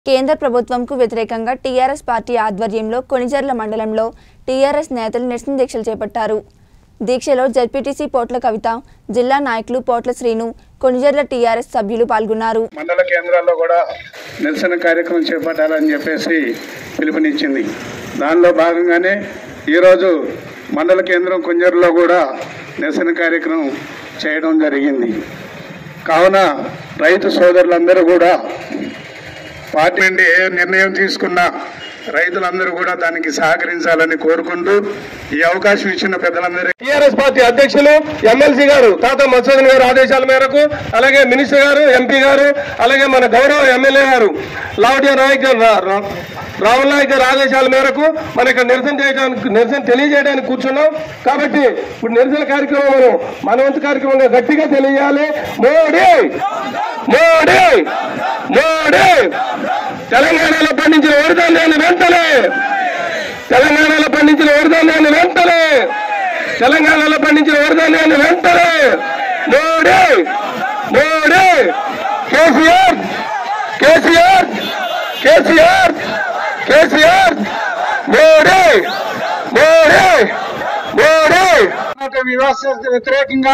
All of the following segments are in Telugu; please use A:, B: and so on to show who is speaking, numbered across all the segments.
A: కేంద్ర ప్రభుత్వంకు వ్యతిరేకంగా టీఆర్ఎస్ పార్టీ ఆధ్వర్యంలో కొణిజర్ల మండలంలో టీఆర్ఎస్ నేతలు నిరసన దీక్షలు చేపట్టారు దీక్షలో జడ్పీటీసీ పోట్ల కవిత జిల్లా నాయకులు పోట్ల శ్రీను కొణిజర్ల టీఆర్ఎస్ సభ్యులు పాల్గొన్నారు
B: మండల కేంద్రాల్లో కూడా నిరసన కార్యక్రమం చేపట్టాలని చెప్పేసి పిలుపునిచ్చింది దానిలో భాగంగానే ఈరోజు మండల కేంద్రం కుంజర్లో కూడా నిరసన కార్యక్రమం చేయడం జరిగింది కావున రైతు సోదరులందరూ కూడా పార్టీ నుండి ఏ నిర్ణయం తీసుకున్నా రైతులందరూ కూడా దానికి సహకరించాలని కోరుకుంటూ ఈ అవకాశం ఇచ్చిన పెద్దలందరికీ
C: టీఆర్ఎస్ పార్టీ అధ్యక్షులు ఎమ్మెల్సీ గారు తాత మత్స్యన్ గారు ఆదేశాల మేరకు అలాగే మినిస్టర్ గారు ఎంపీ గారు అలాగే మన గౌరవ ఎమ్మెల్యే గారు లావడియా నాయక్ గారు రా- రా- రాహుల్ నాయక్ గారి ఆదేశాల మేరకు మన ఇక్కడ నిరసన చేయడానికి నిరసన తెలియజేయడానికి కూర్చున్నాం కాబట్టి ఇప్పుడు నిరసన కార్యక్రమం మనం మన వంతు కార్యక్రమంగా గట్టిగా తెలియజేయాలి మోడీ మోడీ మోడీ తెలంగాణలో పండించిన వరిధాన్యాన్ని వెంటనే తెలంగాణలో పండించిన వరిధాన్యాన్ని వెంటనే తెలంగాణలో పండించిన వరిధాన్యాన్ని వెంటనే మోడీ మోడీ కేసీఆర్ కేసీఆర్ కేసీఆర్ కేసీఆర్ మోడీ మోడీ మోడీ
B: వ్యవస్థకు వ్యతిరేకంగా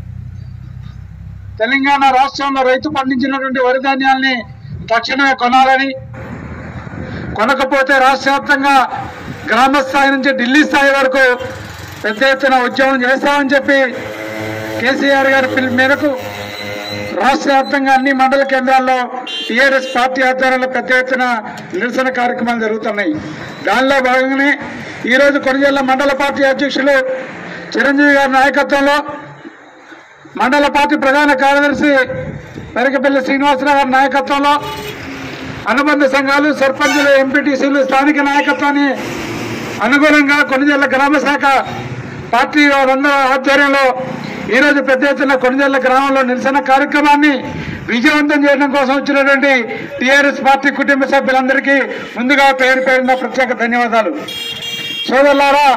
B: తెలంగాణ రాష్ట్రంలో రైతు పండించినటువంటి వరి ధాన్యాల్ని తక్షణమే కొనాలని కొనకపోతే రాష్ట్ర వ్యాప్తంగా గ్రామ స్థాయి నుంచి ఢిల్లీ స్థాయి వరకు పెద్ద ఎత్తున ఉద్యమం చేస్తామని చెప్పి కేసీఆర్ గారి పిలుపు మేరకు రాష్ట్ర వ్యాప్తంగా అన్ని మండల కేంద్రాల్లో టీఆర్ఎస్ పార్టీ ఆధ్వర్యంలో పెద్ద ఎత్తున నిరసన కార్యక్రమాలు జరుగుతున్నాయి దానిలో భాగంగానే ఈరోజు కొనజల్ల మండల పార్టీ అధ్యక్షులు చిరంజీవి గారి నాయకత్వంలో మండల పార్టీ ప్రధాన కార్యదర్శి పెరకపల్లి శ్రీనివాసరావు గారి నాయకత్వంలో అనుబంధ సంఘాలు సర్పంచులు ఎంపీటీసీలు స్థానిక నాయకత్వాన్ని అనుగుణంగా కొనిజల్ల గ్రామ శాఖ పార్టీ వారందరూ ఆధ్వర్యంలో ఈరోజు పెద్ద ఎత్తున కొనిజల్ల గ్రామంలో నిరసన కార్యక్రమాన్ని విజయవంతం చేయడం కోసం వచ్చినటువంటి టీఆర్ఎస్ పార్టీ కుటుంబ సభ్యులందరికీ ముందుగా పేరు పేరున ప్రత్యేక ధన్యవాదాలు సోదరులారా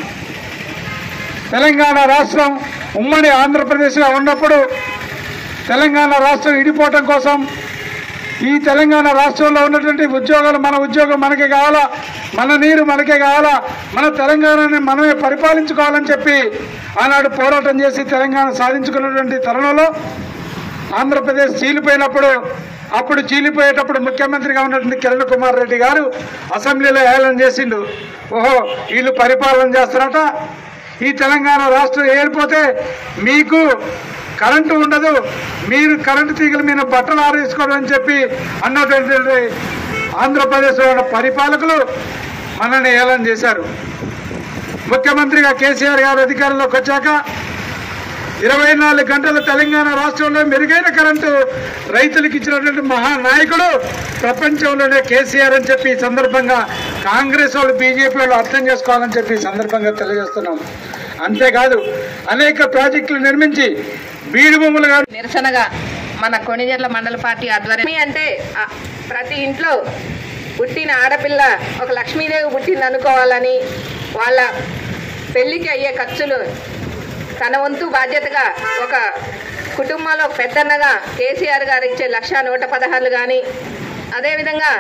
B: తెలంగాణ రాష్ట్రం ఉమ్మడి ఆంధ్రప్రదేశ్లో ఉన్నప్పుడు తెలంగాణ రాష్ట్రం ఇడిపోవటం కోసం ఈ తెలంగాణ రాష్ట్రంలో ఉన్నటువంటి ఉద్యోగాలు మన ఉద్యోగం మనకే కావాలా మన నీరు మనకే కావాలా మన తెలంగాణని మనమే పరిపాలించుకోవాలని చెప్పి ఆనాడు పోరాటం చేసి తెలంగాణ సాధించుకున్నటువంటి తరుణంలో ఆంధ్రప్రదేశ్ చీలిపోయినప్పుడు అప్పుడు చీలిపోయేటప్పుడు ముఖ్యమంత్రిగా ఉన్నటువంటి కిరణ్ కుమార్ రెడ్డి గారు అసెంబ్లీలో ఏలం చేసిండు ఓహో వీళ్ళు పరిపాలన చేస్తారట ఈ తెలంగాణ రాష్ట్రం ఏడిపోతే మీకు కరెంటు ఉండదు మీరు కరెంటు తీగల మీద బట్టలు ఆరేసుకోవడం అని చెప్పి అన్నటువంటి ఆంధ్రప్రదేశ్లో ఉన్న పరిపాలకులు మనల్ని ఏలం చేశారు ముఖ్యమంత్రిగా కేసీఆర్ గారు అధికారంలోకి వచ్చాక ఇరవై నాలుగు గంటల తెలంగాణ రాష్ట్రంలో మెరుగైన కరెంటు రైతులకు ఇచ్చినటువంటి మహానాయకుడు ప్రపంచంలోనే కేసీఆర్ అని చెప్పి ఈ సందర్భంగా కాంగ్రెస్ వాళ్ళు బీజేపీ వాళ్ళు అర్థం చేసుకోవాలని చెప్పి ఈ సందర్భంగా తెలియజేస్తున్నాం అంతేకాదు అనేక ప్రాజెక్టులు నిర్మించి బీడు భూములు గారు
D: నిరసనగా మన కొణిజర్ల మండల పార్టీ ఆధ్వర్యం అంటే ఆ, ప్రతి ఇంట్లో పుట్టిన ఆడపిల్ల ఒక లక్ష్మీదేవి పుట్టింది అనుకోవాలని వాళ్ళ పెళ్లికి అయ్యే ఖర్చులు తన వంతు బాధ్యతగా ఒక కుటుంబంలో పెద్దన్నగా కేసీఆర్ గారు ఇచ్చే లక్ష నూట పదహారులు కానీ అదేవిధంగా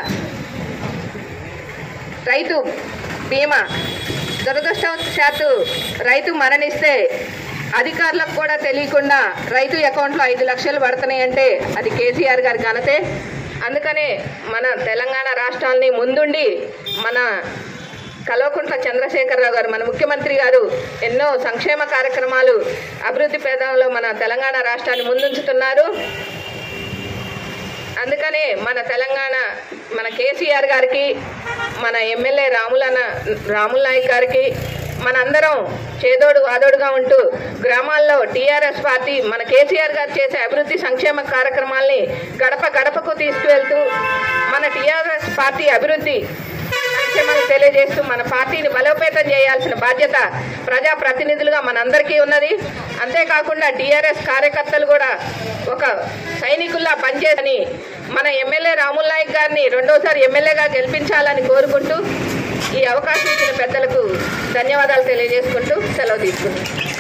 D: రైతు బీమా దురదృష్టవశాత్తు రైతు మరణిస్తే అధికారులకు కూడా తెలియకుండా రైతు అకౌంట్లో ఐదు లక్షలు పడుతున్నాయంటే అది కేసీఆర్ గారి ఘనతే అందుకనే మన తెలంగాణ రాష్ట్రాల్ని ముందుండి మన కల్వకుంట్ల చంద్రశేఖరరావు గారు మన ముఖ్యమంత్రి గారు ఎన్నో సంక్షేమ కార్యక్రమాలు అభివృద్ధి పేదంలో మన తెలంగాణ రాష్ట్రాన్ని ముందుంచుతున్నారు అందుకనే మన తెలంగాణ మన కేసీఆర్ గారికి మన ఎమ్మెల్యే రాములన్న రాముల నాయక్ గారికి మనందరం చేదోడు వాదోడుగా ఉంటూ గ్రామాల్లో టీఆర్ఎస్ పార్టీ మన కేసీఆర్ గారు చేసే అభివృద్ధి సంక్షేమ కార్యక్రమాల్ని గడప గడపకు తీసుకువెళ్తూ మన టీఆర్ఎస్ పార్టీ అభివృద్ధి సంక్షేమాలు తెలియజేస్తూ మన పార్టీని బలోపేతం చేయాల్సిన బాధ్యత ప్రజా ప్రతినిధులుగా మనందరికీ ఉన్నది అంతేకాకుండా టీఆర్ఎస్ కార్యకర్తలు కూడా ఒక సైనికుల్లా పనిచేయని మన ఎమ్మెల్యే రాముల్ నాయక్ గారిని రెండోసారి ఎమ్మెల్యేగా గెలిపించాలని కోరుకుంటూ ఈ అవకాశం ఇచ్చిన పెద్దలకు ధన్యవాదాలు తెలియజేసుకుంటూ సెలవు తీసుకుంటున్నాను